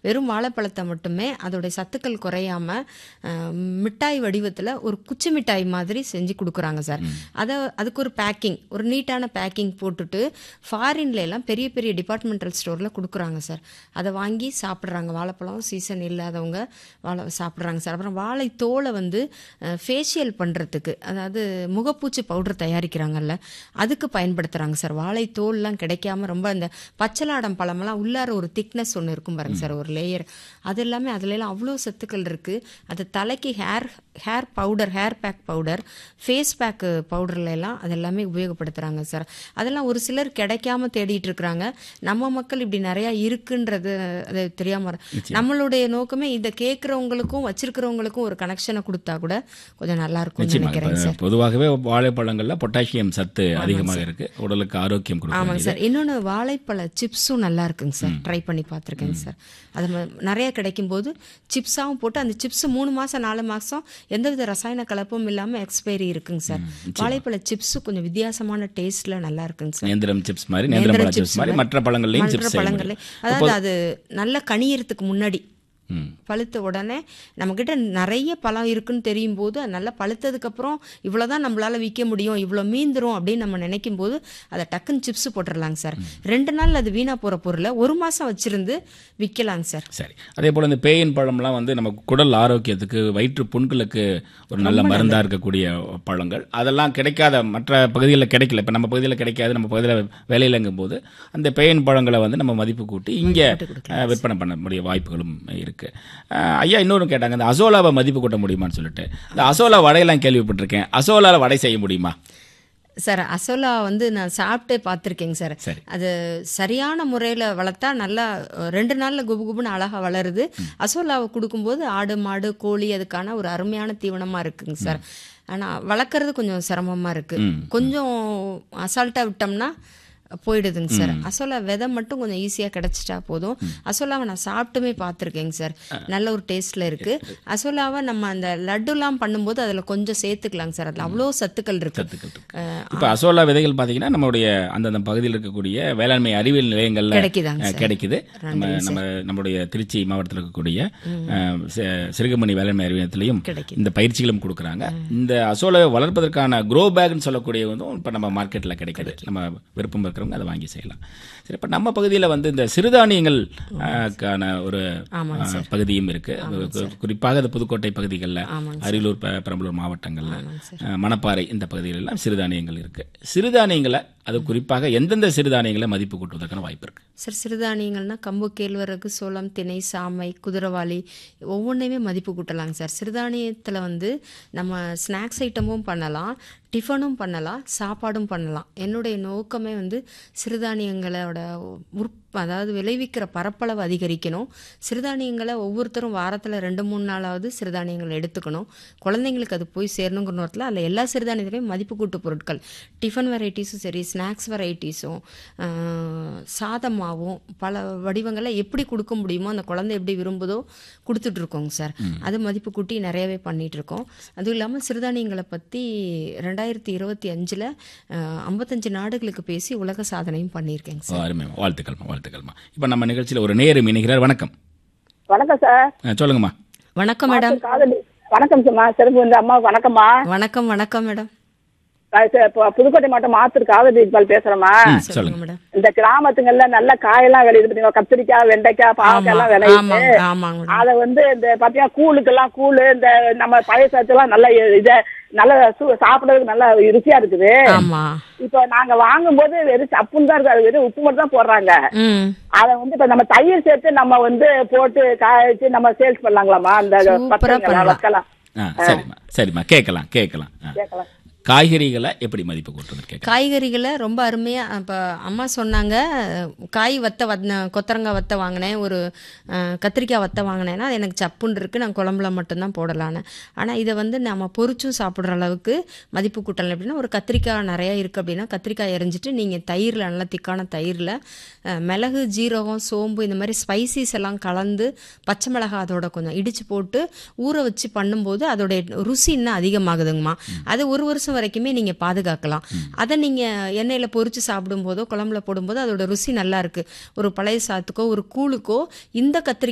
வெறும் வாழைப்பழத்தை மட்டுமே அதோடைய சத்துக்கள் குறையாம அஹ், மிட்டாய் வடிவத்தில் ஒரு குச்சி மிட்டாய் மாதிரி செஞ்சு கொடுக்குறாங்க சார் அதை அதுக்கு ஒரு பேக்கிங் ஒரு நீட்டான பேக்கிங் போட்டுட்டு ஃபாரின்ல எல்லாம் பெரிய பெரிய டிபார்ட்மெண்டல் ஸ்டோரில் கொடுக்குறாங்க சார் அதை வாங்கி சாப்பிட்றாங்க வாழைப்பழம் சீசன் இல்லாதவங்க வாழை சாப்பிட்றாங்க சார் அப்புறம் வாழை தோலை வந்து ஃபேஷியல் பண்ணுறதுக்கு அதாவது முகப்பூச்சி பவுடர் தயாரிக்கிறாங்கல்ல அதுக்கு பயன்படுத்துகிறாங்க சார் வாழை தோல்லாம் கிடைக்காம ரொம்ப அந்த பச்சலாடம் பழமெல்லாம் உள்ளார ஒரு திக்னஸ் ஒன்று இருக்கும் பாருங்க சார் ஒரு லேயர் அது எல்லாமே அதுல எல்லாம் அவ்வளோ சத்துக்கள் இருக்குது அது தலைக்கு hair hair powder hair pack powder face pack பவுடர்ல எல்லாம் அது எல்லாமே உபயோகப்படுத்துகிறாங்க சார் அதெல்லாம் ஒரு சிலர் கிடைக்காம தேடிட்டு இருக்கிறாங்க நம்ம மக்கள் இப்படி நிறையா இருக்குன்றது அது தெரியாம வர- நம்மளுடைய நோக்கமே இதை கேட்குறவங்களுக்கும் வச்சிருக்கிறவங்களுக்கும் ஒரு கனெக்ஷனை கொடுத்தா கூட கொஞ்சம் நல்லா இருக்கும்னு நிச்சயமாக நினைக்கிறேன் இப்ப சார் பொதுவாகவே வாழைப்பழங்கள்ல பொட்டாசியம் சத்து அதிகமாக இருக்கு உடலுக்கு ஆரோக்கியம் கொடுக்கும் ஆமாங்க சார் இன்னொன்று வாழைப்பழ சிப்ஸும் நல்லா இருக்குங்க சார் ட்ரை பண்ணி பார்த்துருக்கேங்க சார் அது ம- நிறைய கிடைக்கும் போது சிப்ஸாகவும் போட்டு அந்த சிப்ஸ் மூணு மாதம் நாலு மாதம் எந்தவித ரசாயன கலப்பும் இல்லாமல் எக்ஸ்பைரி இருக்குங்க சார் வாழைப்பழ சிப்ஸு கொஞ்சம் வித்தியாசமான டேஸ்ட்டில் நல்லா இருக்குங்க சார் நேந்திரம் சிப்ஸ் மாதிரி நேந்திரம் பழ நேந்திரம் சிப்ஸ் மாதிரி மற்ற பழங்கள்லையும் மற்ற சிப்ஸ் செய்ய பழங்களே முடியும். அதாவது அது நல்லா கனியறதுக்கு முன்னாடி ம். பழுத்த உடனே நம்மக்கிட்ட நிறைய பழம் இருக்குன்னு தெரியும் போது அது நல்லா பழுத்ததுக்கப்புறம் இவ்வளோ தான் நம்மளால் விற்க முடியும் இவ்வளோ மீந்துரும் அப்படின்னு நம்ம நினைக்கும் போது அதை டக்குன்னு சிப்ஸ் போட்டுடலாங்க சார் ரெண்டு நாள் அது வீணாக போகிற பொருளை ஒரு மாதம் வச்சிருந்து விற்கலாங்க சார் சரி அதே போல இந்த பேயின் பழம்லாம் வந்து நம்ம குடல் ஆரோக்கியத்துக்கு வயிற்று புண்களுக்கு ஒரு நல்ல மருந்தா இருக்கக்கூடிய பழங்கள் அதெல்லாம் கிடைக்காத மற்ற பகுதிகளில் கிடைக்கல இப்போ நம்ம பகுதியில் கிடைக்காது நம்ம பகுதியில் வேலையிலங்கும் போது அந்த பேயின் பழங்களை வந்து நம்ம மதிப்பு கூட்டி இங்கே அஹ், விற்பனை பண்ண முடிய வாய்ப்புகளும் இருக்கு அஹ், ஐயா இன்னொரு கேட்டாங்க இந்த அசோலாவை மதிப்பு கூட்ட முடியுமான்னு சொல்லிட்டு இந்த அசோலா வடையெல்லாம் கேள்விப்பட்டிருக்கேன் அசோலால வடை செய்ய முடியுமா சார் அசோலா வந்து நான் சாப்பிட்டே பார்த்துருக்கேங்க சார் சரி. அது சரியான முறையில் வளர்த்தா நல்லா அஹ், ரெண்டு நாளில் குபு குபுன்னு அழகாக வளருது அசோலாவை கொடுக்கும்போது ஆடு மாடு கோழி அதுக்கான ஒரு அருமையான தீவனமாக இருக்குங்க சார் ஆனால் வளர்க்குறது கொஞ்சம் சிரமமாக இருக்குது கொஞ்சம் அசால்ட்டாக விட்டோம்னா போயிடுதுங்க சார் அசோலா விதை மட்டும் கொஞ்சம் ஈஸியாக கிடச்சிட்டா போதும் அசோலாவை நான் சாப்பிட்டுமே பார்த்துருக்கேங்க சார் நல்ல ஒரு டேஸ்ட்டில் இருக்குது அசோலாவை நம்ம அந்த லட்டுலாம் பண்ணும்போது அதில் கொஞ்சம் சேர்த்துக்கலாங்க சார் அதில் அவ்வளோ சத்துக்கள் இருக்குது சத்துக்கள் இருக்கு. இப்ப அசோலா விதைகள் பாத்தீங்கன்னா நம்மளுடைய அந்தந்த பகுதியில் இருக்கக்கூடிய வேளாண்மை அறிவியல் நிலையங்கள்ல கிடைக்குதாங்க அஹ், கிடைக்குது நம்ம நம்ம நம்மளுடைய திருச்சி மாவட்டத்தில் இருக்கக்கூடிய அஹ், சி- சிறுகமணி வேளாண்மை அறிவியலத்திலையும் கிடைக்குது. இந்த பயிற்சிகளும் கொடுக்குறாங்க இந்த அசோலாவை வளர்ப்பதற்கான க்ரோ பேக்னு சொல்லக்கூடிய வந்து இப்போ நம்ம மார்க்கெட்டில் கிடைக்குது நம்ம விருப்பம் இருக்கிறவங்க அதை வாங்கி செய்யலாம் சரி இப்போ நம்ம பகுதியில் வந்து இந்த சிறுதானியங்கள் அஹ், க்கான ஒரு ஆமாங்க அஹ், பகுதியும் இருக்கு கு- குறிப்பாக இந்த புதுக்கோட்டை பகுதிகளில் ஆமாங்க அரியலூர் பெ- பெரம்பலூர் மாவட்டங்கள்ல அஹ், மணப்பாறை இந்த பகுதிகள் எல்லாம் சிறுதானியங்கள் இருக்கு சிறுதானியங்களை அது குறிப்பாக எந்தெந்த சிறுதானியங்களை மதிப்பு கூட்டுவதற்கான வாய்ப்பு இருக்கு சார் சிறுதானியங்கள்னா கம்பு கேழ்வரகு சோளம் திணை சாமை குதிரவாளி ஒவ்வொன்றையுமே மதிப்பு கூட்டலாங்க சார் சிறுதானியத்தில் வந்து நம்ம ஸ்நாக்ஸ் ஐட்டமும் பண்ணலாம் டிஃபனும் பண்ணலாம் சாப்பாடும் பண்ணலாம் என்னுடைய நோக்கமே வந்து சிறுதானியங்களோட உற்ப அதாவது விளைவிக்கிற பரப்பளவு அதிகரிக்கணும் சிறுதானியங்களை ஒவ்வொருத்தரும் வாரத்தில் ரெண்டு மூணு நாளாவது சிறுதானியங்கள் எடுத்துக்கணும் குழந்தைங்களுக்கு அது போய் சேரணுங்கிற நேரத்தில் அதில் எல்லா சிறுதானியத்திலையும் மதிப்பு கூட்டு பொருட்கள் டிஃபன் வெரைட்டிஸும் சரி ஸ்நாக்ஸ் வெரைட்டிஸும் சாதமாகவும் பல வடிவங்களை எப்படி கொடுக்க முடியுமோ அந்த குழந்தை எப்படி விரும்புதோ கொடுத்துட்ருக்கோங்க சார் அது மதிப்பு கூட்டி நிறையவே பண்ணிட்டு இருக்கோம் அதுவும் இல்லாமல் சிறுதானியங்களை பற்றி ரெண்டாயிரத்தி இருபத்தி அஞ்சில் ஐம்பத்தஞ்சு நாடுகளுக்கு பேசி உலக சாதனையும் பண்ணியிருக்கேங்க சார் ஓ, அருமைமா வாழ்த்துக்கள்மா வாழ்த்துக்கள்மா இப்போ நம்ம நிகழ்ச்சியில் ஒரு நேரம் இணைகிறார் வணக்கம் வணக்கம் சார் அஹ், சொல்லுங்கம்மா வணக்கம் மேடம் காதலி வணக்கம் சும்மா சிறப்பு வந்து அம்மா வணக்கம்மா வணக்கம் வணக்கம் மேடம் நான் ச- இப்போ புதுக்கோட்டை மாவட்டம் மாத்தூர் காதலி இக்பால் பேசுறேம்மா ம், சொல்லுங்க சொல்லுங்க மேடம் இந்த கிராமத்துங்கள்ல நல்ல காயெல்லாம் விளையுது பாத்தீங்களா கத்திரிக்காய் வெண்டைக்காய் பாவக்காய் எல்லாம் விளையுது ஆமாங்க ஆமாங்க மேடம் அத வந்து இந்த பாத்தீங்கன்னா கூழுக்கெல்லாம் கூழு இந்த நம்ம பழைய சாத்தெல்லாம் நல்ல இத நல்ல சு- சாப்பிடறதுக்கு நல்ல ருசியா இருக்குது ஆமா இப்போ நாங்க வாங்கும்போது வெறும் சப்புன்னு தான் இருக்கு அது வெறும் உப்பு மட்டும் தான் போடுறாங்க ம் அத வந்து இப்ப நம்ம தயிர் சேர்த்து நம்ம வந்து போட்டு காய வச்சு நம்ம சேல்ஸ் பண்ணலாங்களாமா அந்த சூப்பரா பச்சைங்களா பண்ணலாம். வக்கலாம் ஆ சரிம்மா சரிம்மா கேட்கலாம் கேட்கலாம் ஆ. கேட்கலாம் காய்கறிகளை எப்படி மதிப்பு கூட்டுறது கேட்கலாம் காய்கறிகளை ரொம்ப அருமையாக இப்போ அம்மா சொன்னாங்க காய் வத்த வத் கொத்தரங்காய் வத்த வாங்கினேன் ஒரு அஹ், கத்திரிக்காய் வத்த வாங்கினேன்னா அது எனக்கு சப்புன்னு இருக்குது நான் குழம்புல மட்டும்தான் போடலான்னு ஆனால் இதை வந்து நம்ம பொரிச்சும் சாப்பிட்ற அளவுக்கு மதிப்பு கூட்டலாம் எப்படின்னா ஒரு கத்திரிக்காய் நிறையா இருக்குது அப்படின்னா கத்திரிக்காய் எரிஞ்சிட்டு நீங்கள் தயிரில் நல்லா திக்கான தயிரில் மிளகு ஜீரகம் சோம்பு இந்த மாதிரி ஸ்பைசிஸ் எல்லாம் கலந்து பச்சை மிளகாய் அதோட கொஞ்சம் இடித்து போட்டு ஊற வச்சு பண்ணும்போது அதோடைய ருசி இன்னும் அதிகமாகுதுங்கம்மா அது ஒரு வருஷம் வரைக்குமே நீங்கள் பாதுகாக்கலாம் அதை நீங்கள் எண்ணெயில் பொரிச்சு சாப்பிடும்போதோ குழம்புல போடும்போது அதோட ருசி நல்லா இருக்கு ஒரு பழைய சாத்துக்கோ ஒரு கூழுக்கோ இந்த கத்திரிக்காய்